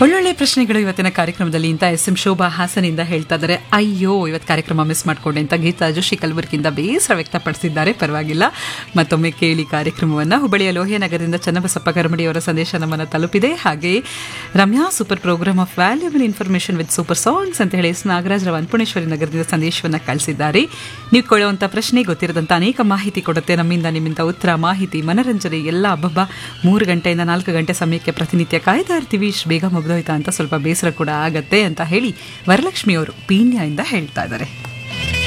ಒಳ್ಳೊಳ್ಳೆ ಪ್ರಶ್ನೆಗಳು ಇವತ್ತಿನ ಕಾರ್ಯಕ್ರಮದಲ್ಲಿ ಅಂತ ಎಸ್ ಎಂ ಶೋಭಾ ಹಾಸನಿಂದ ಹೇಳ್ತಾ ಇದ್ದಾರೆ ಅಯ್ಯೋ ಇವತ್ತು ಕಾರ್ಯಕ್ರಮ ಮಿಸ್ ಮಾಡ್ಕೊಂಡೆ ಅಂತ ಗೀತಾ ಜೋಶಿ ಕಲಬುರಗಿಯಿಂದ ಬೇಸರ ವ್ಯಕ್ತಪಡಿಸಿದ್ದಾರೆ ಪರವಾಗಿಲ್ಲ ಮತ್ತೊಮ್ಮೆ ಕೇಳಿ ಕಾರ್ಯಕ್ರಮವನ್ನು ಹುಬ್ಬಳ್ಳಿಯ ಲೋಹಿಯ ನಗರದಿಂದ ಚನ್ನಬಸಪ್ಪ ಕರಮಡಿಯವರ ಸಂದೇಶ ನಮ್ಮನ್ನು ತಲುಪಿದೆ ಹಾಗೆ Ramya super programme of valuable information with super songs ಅಂತ ಹೇಳಿ ಎಸ್ ನಾಗರಾಜ್ ರಾವ್ ಅನ್ಪುಣೇಶ್ವರಿ ನಗರದಿಂದ ಸಂದೇಶವನ್ನು ಕಳಿಸಿದ್ದಾರೆ ನೀವು ಕೊಡುವಂಥ ಪ್ರಶ್ನೆ ಗೊತ್ತಿರದಂಥ ಅನೇಕ ಮಾಹಿತಿ ಕೊಡುತ್ತೆ ನಮ್ಮಿಂದ ನಿಮ್ಮಿಂದ ಉತ್ತರ ಮಾಹಿತಿ ಮನರಂಜನೆ ಎಲ್ಲ ಹಬ್ಬ ಮೂರು ಗಂಟೆಯಿಂದ ನಾಲ್ಕು ಗಂಟೆ ಸಮಯಕ್ಕೆ ಪ್ರತಿನಿತ್ಯ ಕಾಯ್ತಾ ಇರ್ತೀವಿ ಇಷ್ಟು ಬೇಗ ಮುಗ್ದೋಯ್ತಾ ಅಂತ ಸ್ವಲ್ಪ ಬೇಸರ ಕೂಡ ಆಗತ್ತೆ ಅಂತ ಹೇಳಿ ವರಲಕ್ಷ್ಮಿ ಅವರು ಪೀಣ್ಯದಿಂದ ಹೇಳ್ತಾ ಇದ್ದಾರೆ